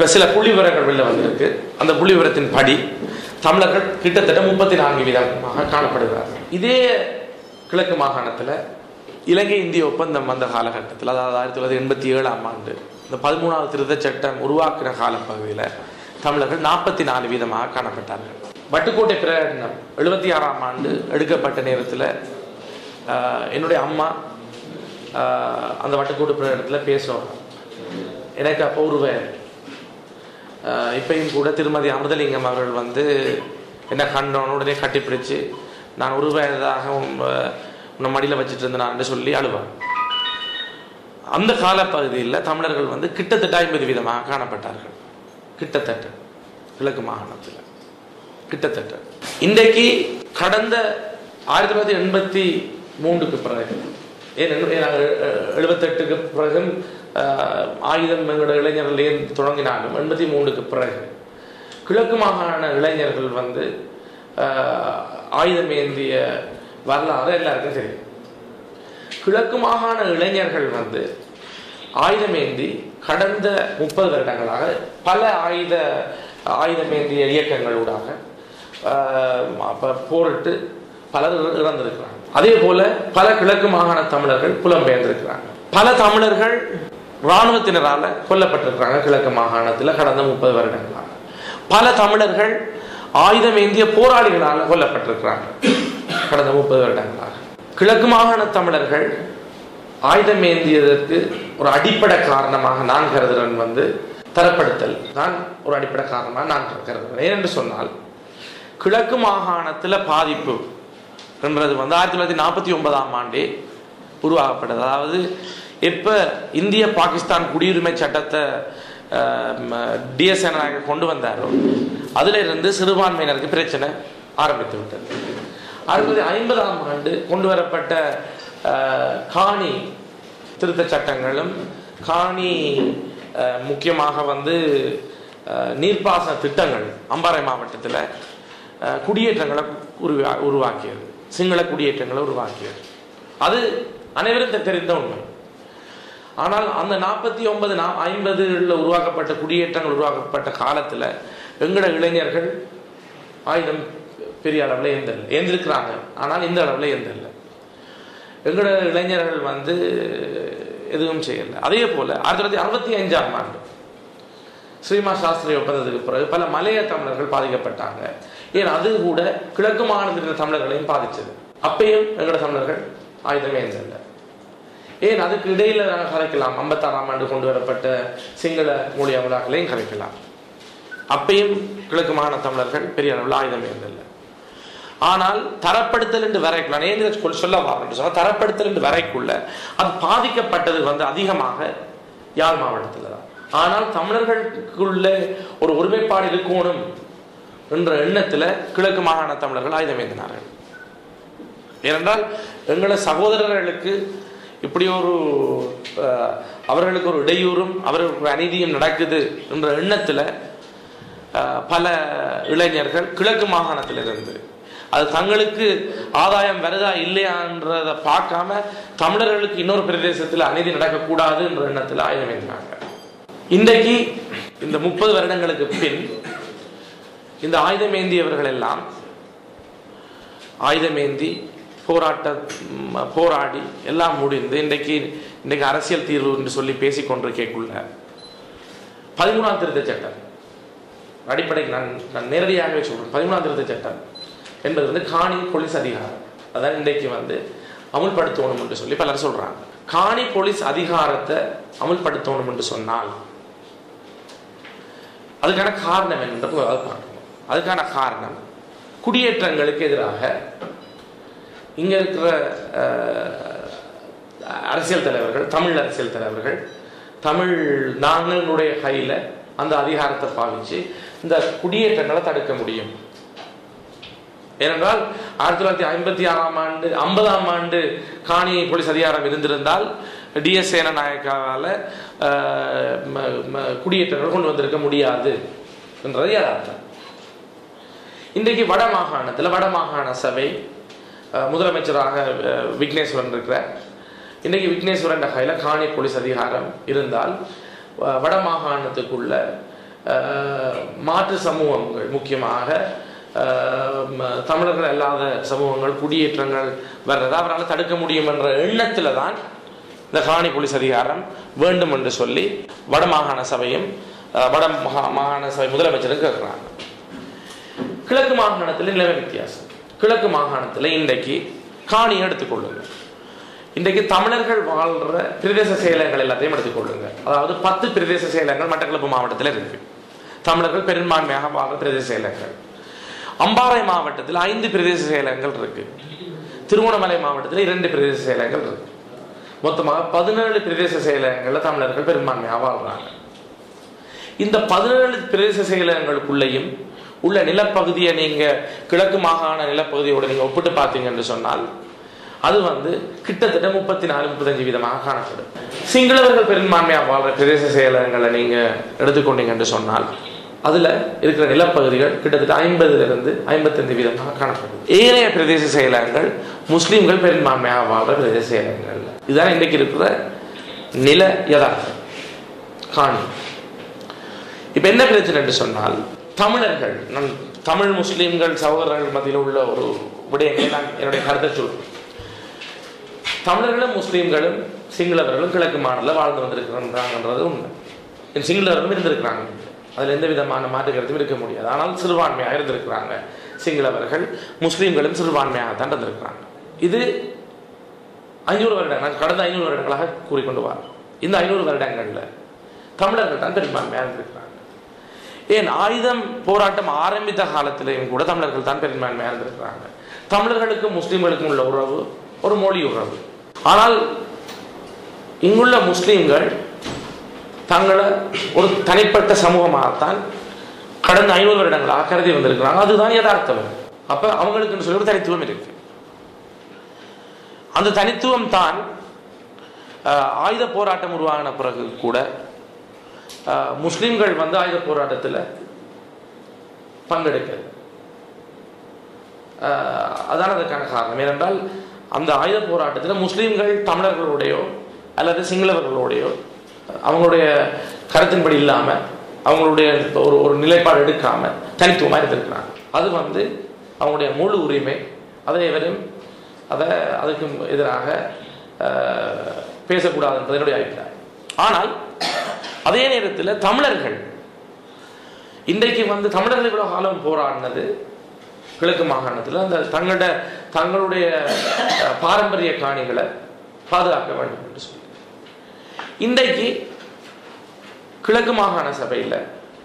இப்ப சில புள்ளி விவரங்கள் வெளில வந்திருக்கு அந்த புள்ளி விவரத்தின் படி தமிழர்கள் கிட்டத்தட்ட முப்பத்தி நான்கு வீதமாக காணப்படுகிறார்கள் இதே கிழக்கு மாகாணத்துல இலங்கை இந்திய ஒப்பந்தம் வந்த காலகட்டத்தில் அதாவது ஆயிரத்தி தொள்ளாயிரத்தி எண்பத்தி ஏழாம் ஆண்டு இந்த பதிமூணாவது திருத்தச் சட்டம் உருவாக்கின காலப்பகுதியில் தமிழர்கள் நாற்பத்தி நாலு வீதமாக காணப்பட்டார்கள் வட்டுக்கோட்டை பிரகடனம் எழுபத்தி ஆறாம் ஆண்டு எடுக்கப்பட்ட நேரத்தில் என்னுடைய அம்மா ஆஹ், அந்த வட்டுக்கோட்டை பிரகடனத்தில் பேசுவாங்க எனக்கு அப்போ ஒரு வயது ஆஹ், இப்பயும் கூட திருமதி அமுதலிங்கம் அவர்கள் வந்து என்ன கண்டோன்னு உடனே கட்டிப்பிடிச்சு நான் ஒரு வயதாக உன் உன்னை மடியில் வச்சுட்டு இருந்தேன் சொல்லி அழுவாங்க அந்த காலப்பகுதியில் தமிழர்கள் வந்து கிட்டத்தட்ட ஐம்பது வீதமாக காணப்பட்டார்கள் கிட்டத்தட்ட கிழக்கு மாகாணத்தில் கிட்டத்தட்ட இன்றைக்கு கடந்த ஆயிரத்தி தொள்ளாயிரத்தி எண்பத்தி மூன்றுக்கு பிறகு ஏன் எழுபத்தெட்டுக்கு பிறகு ஆஹ், ஆயுதம் எங்களோட இளைஞர்கள் ஏன் தொடங்கினாலும் எண்பத்தி மூணுக்கு பிறகு கிழக்கு மாகாண இளைஞர்கள் வந்து ஆஹ், ஆயுதம் ஏந்திய வரலாறு எல்லாருக்கும் தெரியும் கிழக்கு மாகாண இளைஞர்கள் வந்து ஆயுதமேந்தி கடந்த முப்பது வருடங்களாக பல ஆயுத ஆயுதமேந்திய இயக்கங்களூடாக ஆஹ், அப்ப போரிட்டு பலர் இற- இறந்திருக்கிறாங்க அதே போல பல கிழக்கு மாகாண தமிழர்கள் புலம்பெயர்ந்திருக்கிறாங்க பல தமிழர்கள் இராணுவத்தினரால கொல்லப்பட்டிருக்கிறாங்க கிழக்கு மாகாணத்தில் கடந்த முப்பது வருடங்களாக பல தமிழர்கள் ஆயுதமேந்திய போராளிகளால் கொல்லப்பட்டிருக்கிறாங்க கடந்த முப்பது வருடங்களாக கிழக்கு மாகாண தமிழர்கள் ஆயுதம் ஏந்தியதற்கு ஒரு அடிப்படை காரணமாக நான் கருதுறேன் வந்து தரப்படுத்தல் தான் ஒரு அடிப்படை காரணமாக நான் கருதுகிறேன் ஏனென்று சொன்னால் கிழக்கு மாகாணத்தில் பாதிப்பு என்றது வந்து ஆயிரத்தி தொள்ளாயிரத்தி நாற்பத்தி ஒன்பதாம் ஆண்டே உருவாக்கப்பட்டது அதாவது எப்போ இந்திய பாகிஸ்தான் குடியுரிமை சட்டத்தை டிஎஸ் நாயகர் கொண்டு வந்தாரோ அதுல இருந்து சிறுபான்மையினருக்கு பிரச்சனை ஆரம்பித்து விட்டது ஆயிரத்தி தொள்ளாயிரத்தி ஐம்பதாம் ஆண்டு கொண்டு வரப்பட்ட அஹ், காணி திருத்த சட்டங்களும் காணி அஹ், முக்கியமாக வந்து அஹ், நீர்ப்பாசன திட்டங்கள் அம்பாறை மாவட்டத்தில் அஹ், குடியேற்றங்களை உருவா உருவாக்கியது சிங்கள குடியேற்றங்களை உருவாக்கியது அது அனைவரும் தெ- தெரிந்த உண்மை ஆனால் அந்த நாற்பத்தி ஒன்பது நா ஐம்பதுல உருவாக்கப்பட்ட குடியேற்றங்கள் உருவாக்கப்பட்ட காலத்தில் எங்கட இளைஞர்கள் ஆயுதம் பெரிய அளவில் ஏந்தல் ஏந்திருக்கிறாங்க ஆனால் இந்த அளவில் ஏந்தல்ல எங்களோட இளைஞர்கள் வந்து எதுவும் செய்யலை அதே போல ஆயிரத்தி தொள்ளாயிரத்தி அறுபத்தி அஞ்சாம் ஆண்டு ஸ்ரீமா சாஸ்திரி ஒப்பந்தத்துக்கு பிறகு பல மலைய தமிழர்கள் பாதிக்கப்பட்டாங்க ஏன் அது கூட கிழக்கு மாநிலத்தின தமிழர்களையும் பாதிச்சது அப்பயும் எங்களோட தமிழர்கள் ஆயுதமே இருந்ததில்லை ஏன் அதுக்கு இடையில நாங்கள் கலைக்கலாம் ஐம்பத்தாறாம் ஆண்டு கொண்டு வரப்பட்ட சிங்கள மொழி அமலாக்களையும் கலைக்கலாம் அப்பயும் கிழக்கு மாகாண தமிழர்கள் பெரிய அளவில் ஆயுதம் இருந்ததில்லை ஆனால் தரப்படுத்தல் என்று வரைக்குள்ள நான் ஏன் இதை சொல்~ சொல்ல வரேன் சொன்னால் தரப்படுத்தல் என்று வரைக்குள்ள அது பாதிக்கப்பட்டது வந்து அதிகமாக யாழ் மாவட்டத்தில் தான் ஆனால் தமிழர்களுக்குள்ள ஒரு ஒருமைப்பாடு இருக்கணும் என்ற எண்ணத்தில் கிழக்கு மாகாண தமிழர்கள் ஆயுதம் ஏந்தினார்கள் ஏனென்றால் எங்கள சகோதரர்களுக்கு இப்படி ஒரு அஹ், அவர்களுக்கு ஒரு இடையூறும் அவர்களுக்கு ஒரு அநீதியும் நடக்குது என்ற எண்ணத்தில் அஹ், பல இளைஞர்கள் கிழக்கு மாகாணத்திலிருந்து அது தங்களுக்கு ஆதாயம் வருதா இல்லையான்றதை பார்க்காம தமிழர்களுக்கு இன்னொரு பிரதேசத்தில் அநீதி நடக்கக்கூடாது என்ற எண்ணத்தில் ஆயுதம் ஏந்தினாங்க இன்றைக்கு இந்த முப்பது வருடங்களுக்கு பின் இந்த ஆயுதம் ஏந்தியவர்கள் எல்லாம் ஆயுதமேந்தி போராட்ட ம், போராடி எல்லாம் முடிந்து இன்றைக்கு இன்றைக்கு அரசியல் தீர்வு என்று சொல்லி பேசிக் கொண்டிருக்கக்குள்ள பதிமூணாம் திருத்த சட்டம் அடிப்படைக்கு நான் நான் நேரடியாகவே சொல்றேன் பதிமூணாம் திருத்த சட்டம் என்பது வந்து காணி போலீஸ் அதிகாரம் அதான் இன்றைக்கு வந்து அமுல்படுத்தணும் என்று சொல்லி பலர் சொல்றாங்க காணி போலீஸ் அதிகாரத்தை அமுல்படுத்தணும் என்று சொன்னால் அதுக்கான காரணம் என்னன்ற முதலாவது பார்க்கணும் அதுக்கான காரணம் குடியேற்றங்களுக்கு எதிராக இங்க இருக்கிற அஹ், அரசியல் தலைவர்கள் தமிழ் அரசியல் தலைவர்கள் தமிழ் நாங்களுடைய கையில அந்த அதிகாரத்தை பாவிச்சு இந்த குடியேற்றங்களை தடுக்க முடியும் ஏனென்றால் ஆயிரத்தி தொள்ளாயிரத்தி ஐம்பத்தி ஆறாம் ஆண்டு ஐம்பதாம் ஆண்டு காணி போலீஸ் அதிகாரம் இருந்திருந்தால் டிஎஸ் சேனநாயக்காவால் குடியேற்றங்கள் கொண்டு வந்திருக்க முடியாது என்றது யதார்த்தம் இன்றைக்கு வட மாகாணத்தில் வட மாகாண சபை அஹ், முதலமைச்சராக அஹ், விக்னேஸ்வரன் இருக்கிறார் இன்றைக்கு விக்னேஸ்வரன் கையில் காணி போலீஸ் அதிகாரம் இருந்தால் வ- வட மாகாணத்துக்குள்ள அஹ், மாற்று சமூகங்கள் முக்கியமாக அஹ், ம- தமிழர்கள் அல்லாத சமூகங்கள் குடியேற்றங்கள் வர்றதை அவரால் தடுக்க முடியும் என்ற எண்ணத்தில் தான் இந்த காணி போலீஸ் அதிகாரம் வேண்டும் என்று சொல்லி வடமாகாண சபையும் அஹ், வட மகா மாகாண சபை முதலமைச்சரும் கேட்குறாங்க கிழக்கு மாகாணத்தில் நிலைமை வித்தியாசம் கிழக்கு மாகாணத்தில் இன்றைக்கு காணியை எடுத்துக்கொள்ளுங்க இன்றைக்கு தமிழர்கள் வாழ்ற பிரதேச செயலகங்கள் எல்லாத்தையும் எடுத்துக்கொள்ளுங்க அதாவது பத்து பிரதேச செயலகங்கள் மட்டக்களப்பு மாவட்டத்தில் இருக்கு தமிழர்கள் பெரும்பான்மையாக வாழ்ற பிரதேச செயலகங்கள் அம்பாறை மாவட்டத்தில் ஐந்து பிரதேச செயலகங்கள் இருக்கு திருவண்ணாமலை மாவட்டத்தில் இரண்டு பிரதேச செயலகங்கள் இருக்கு மொத்தமாக பதினேழு பிரதேச செயலகங்கள்ல தமிழர்கள் பெரும்பான்மையாக வாழ்றாங்க இந்த பதினேழு பிரதேச செயலகங்களுக்குள்ளேயும் உள்ள நிலப்பகுதியை நீங்க கிழக்கு மாகாண நிலப்பகுதியோட நீங்க ஒப்பிட்டு பார்த்தீங்க என்று சொன்னால் அது வந்து கிட்டத்தட்ட முப்பத்தி நாலு முப்பத்தஞ்சு வீதமாக காணப்படும் சிங்களவர்கள் பெரும்பான்மையாக வாழ்ற பிரதேச செயலகங்களை நீங்க எடுத்துக்கொண்டீங்க என்று சொன்னால் அதுல இருக்கிற நிலப்பகுதிகள் கிட்டத்தட்ட ஐம்பதுல இருந்து ஐம்பத்தஞ்சு வீதமாக காணப்படும் ஏனைய பிரதேச செயலகங்கள் முஸ்லிம்கள் பெரும்பான்மையாக வாழ்ற பிரதேச செயலகங்கள் இதுதான் இன்றைக்கு இருக்கிற நில யதார்த்தம் காணி இப்ப என்ன பிரச்சனை என்று சொன்னால் தமிழர்கள் நான் தமிழ் முஸ்லிம்கள் சகோதரர்கள் மத்தியில் உள்ள ஒரு விடயங்களை நான் என்னுடைய கருத்தை சொல்றேன் தமிழர்களும் முஸ்லிம்களும் சிங்களவர்களும் கிழக்கு மாநில வாழ்ந்து வந்திருக்கிறாங்கன்றது உண்மை என் சிங்களவர்களும் இருந்திருக்கிறாங்க அதில் எந்த விதமான மாற்று கருத்தும் இருக்க முடியாது ஆனால் சிறுபான்மையாக இருந்திருக்கிறாங்க சிங்களவர்கள் முஸ்லிம்களும் சிறுபான்மையாக தான் இருந்திருக்கிறாங்க இது ஐநூறு வருடங்கள் கடந்த ஐநூறு வருடங்களாக கூறிக்கொண்டு வரோம் இந்த ஐநூறு வருடங்கள்ல தமிழர்கள் தான் பெரும்பான்மையாக இருந்திருக்கிறாங்க ஏன் ஆயுதம் போராட்டம் ஆரம்பித்த காலத்திலேயும் கூட தமிழர்கள் தான் பெரும்பான்மையாக இருந்திருக்கிறாங்க தமிழர்களுக்கும் முஸ்லிம்களுக்கும் உள்ள உறவு ஒரு மொழி உறவு ஆனால் இங்குள்ள முஸ்லிம்கள் தங்களை ஒரு தனிப்பட்ட சமூகமாகத்தான் கடந்த ஐநூறு வருடங்களாக கருதி வந்திருக்கிறாங்க அதுதான் யதார்த்தம் அப்ப அவங்களுக்கு சொல்லி ஒரு தனித்துவம் இருக்கு அந்த தனித்துவம் தான் அஹ், ஆயுத போராட்டம் உருவாகின பிறகு கூட அஹ், முஸ்லிம்கள் வந்து ஆயுத போராட்டத்தில் பங்கெடுக்கிறது அஹ், அதான் அதற்கான காரணம் ஏனென்றால் அந்த ஆயுத போராட்டத்தில் முஸ்லிம்கள் தமிழர்களுடையோ அல்லது சிங்களவர்களுடையோ அவங்களுடைய கருத்தின்படி இல்லாம அவங்களுடைய ஒரு ஒரு நிலைப்பாடு எடுக்காம தனித்துவமா இருந்திருக்கிறாங்க அது வந்து அவங்களுடைய முழு உரிமை அதை எவரும் அதை அதுக்கு எதிராக அஹ், பேசக்கூடாது என்பது என்னுடைய அபிப்பிராயம் ஆனால் அதே நேரத்தில் தமிழர்கள் இன்றைக்கு வந்து தமிழர்கள் இவ்வளவு காலம் போராடினது கிழக்கு மாகாணத்தில் அந்த தங்களோட தங்களுடைய அஹ், பாரம்பரிய காணிகளை பாதுகாக்க வேண்டும் என்று சொல்லி இன்றைக்கு கிழக்கு மாகாண சபையில்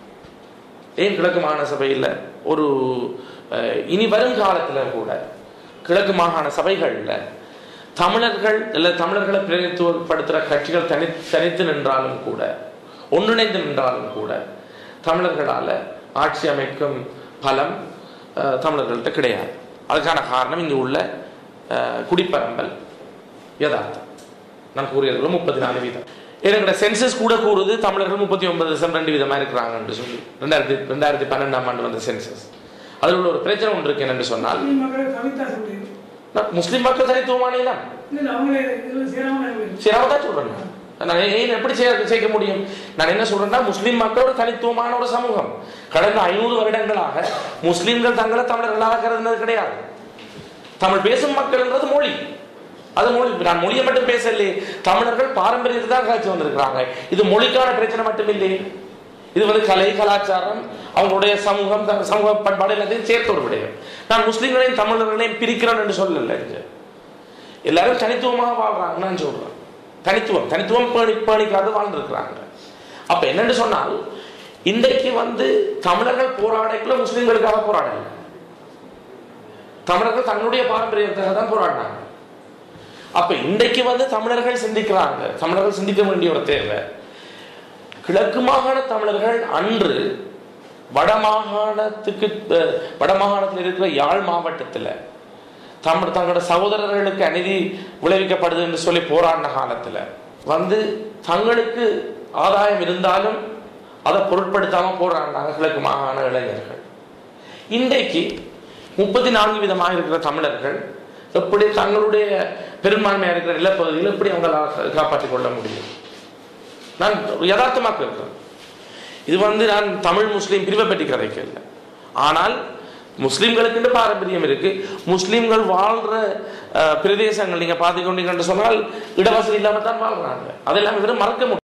ஏன் கிழக்கு மாகாண சபையில் ஒரு அஹ், இனி வரும் காலத்தில் கூட கிழக்கு மாகாண சபைகளில் தமிழர்கள் இல்லை தமிழர்களை பிரதிநிதித்துவப்படுத்துகிற கட்சிகள் தனி தனித்து நின்றாலும் கூட ஒன்றிணைந்து நின்றாலும் கூட தமிழர்களால் ஆட்சி அமைக்கும் பலம் அஹ், தமிழர்கள்ட்ட கிடையாது அதுக்கான காரணம் இங்கு உள்ள அஹ், குடிப்பரம்பல் யதார்த்தம் நான் கூறியது போல முப்பத்தி நாலு வீதம் என்னோட சென்சஸ் கூட கூறுது தமிழர்கள் முப்பத்தி ஒன்பது தசம் ரெண்டு விதமா இருக்கிறாங்கன்னு சொல்லி ரெண்டாயிரத்தி ரெண்டாயிரத்தி பன்னெண்டாம் ஆண்டு வந்த சென்சஸ் அதில் உள்ள ஒரு பிரச்சனை ஒன்று இருக்கு என்று சொன்னால் முஸ்லீம் மக்களை கவிதா சொல்றீங்க நான் முஸ்லிம் மக்கள் தனித்துவமான இனம் இல்ல அவங்களே இதுல சேராம இருக்கு. சரி அவதான் சொல்றேன் நான். நான் ஏன் எப்படி சேர்க்க சேர்க்க முடியும் நான் என்ன சொல்றேன்னா முஸ்லிம் மக்கள் ஒரு தனித்துவமான ஒரு சமூகம் கடந்த ஐநூறு வருடங்களாக முஸ்லிம்கள் தங்களை தமிழர்களாக கருதுனது கிடையாது தமிழ் பேசும் மக்கள்ன்றது மொழி அது மொழி நான் மொழியை மட்டும் பேசலையே தமிழர்கள் பாரம்பரியத்தை தான் காய்ச்சி வந்திருக்கிறாங்க இது மொழிக்கான பிரச்சனை மட்டும் இல்லையே இது வந்து கலை கலாச்சாரம் அவங்களுடைய சமூகம் த- சமூக பண்பாடு எல்லாத்தையும் சேர்த்து ஒரு விடயம் நான் முஸ்லிம்களையும் தமிழர்களையும் பிரிக்கிறேன் என்று சொல்லல இங்க எல்லாரும் தனித்துவமாக வாழ்றாங்க நான் சொல்றேன் தனித்துவம் தனித்துவம் பேணி பேணிக்காது வாழ்ந்திருக்கிறாங்க அப்ப என்னன்னு சொன்னால் இன்றைக்கு வந்து தமிழர்கள் போராடக்குள்ள முஸ்லிம்களுக்காக போராடல தமிழர்கள் தன்னுடைய பாரம்பரியத்துக்காக தான் போராடினாங்க அப்ப இன்றைக்கு வந்து தமிழர்கள் சிந்திக்கிறாங்க தமிழர்கள் சிந்திக்க வேண்டிய ஒரு தேவை கிழக்கு மாகாண தமிழர்கள் அன்று வடமாகாணத்துக்கு அஹ், வடமாகாணத்தில் இருக்கிற யாழ் மாவட்டத்தில் தமிழ் தங்களோட சகோதரர்களுக்கு அநீதி விளைவிக்கப்படுது என்று சொல்லி போராடின காலத்துல வந்து தங்களுக்கு ஆதாயம் இருந்தாலும் அதை பொருட்படுத்தாம போராடினாங்க கிழக்கு மாகாண இளைஞர்கள் இன்றைக்கு முப்பத்தி நான்கு விதமாக இருக்கிற தமிழர்கள் எப்படி தங்களுடைய பெரும்பான்மையா இருக்கிற நிலப்பகுதியில் எப்படி அவங்களால் காப்பாற்றிக் கொள்ள முடியும் நான் யதார்த்தமாக இருக்கிறேன் இது வந்து நான் தமிழ் முஸ்லீம் பிரிவை பற்றி கதைக்கல ஆனால் முஸ்லீம்களுக்கு பாரம்பரியம் இருக்கு முஸ்லீம்கள் வாழ்ற அஹ், பிரதேசங்கள் நீங்க பார்த்துக்கொண்டீங்கன்னு சொன்னால் இடவசதி இல்லாம தான் வாழ்றாங்க அதெல்லாம் இவரும் மறக்க முடியும்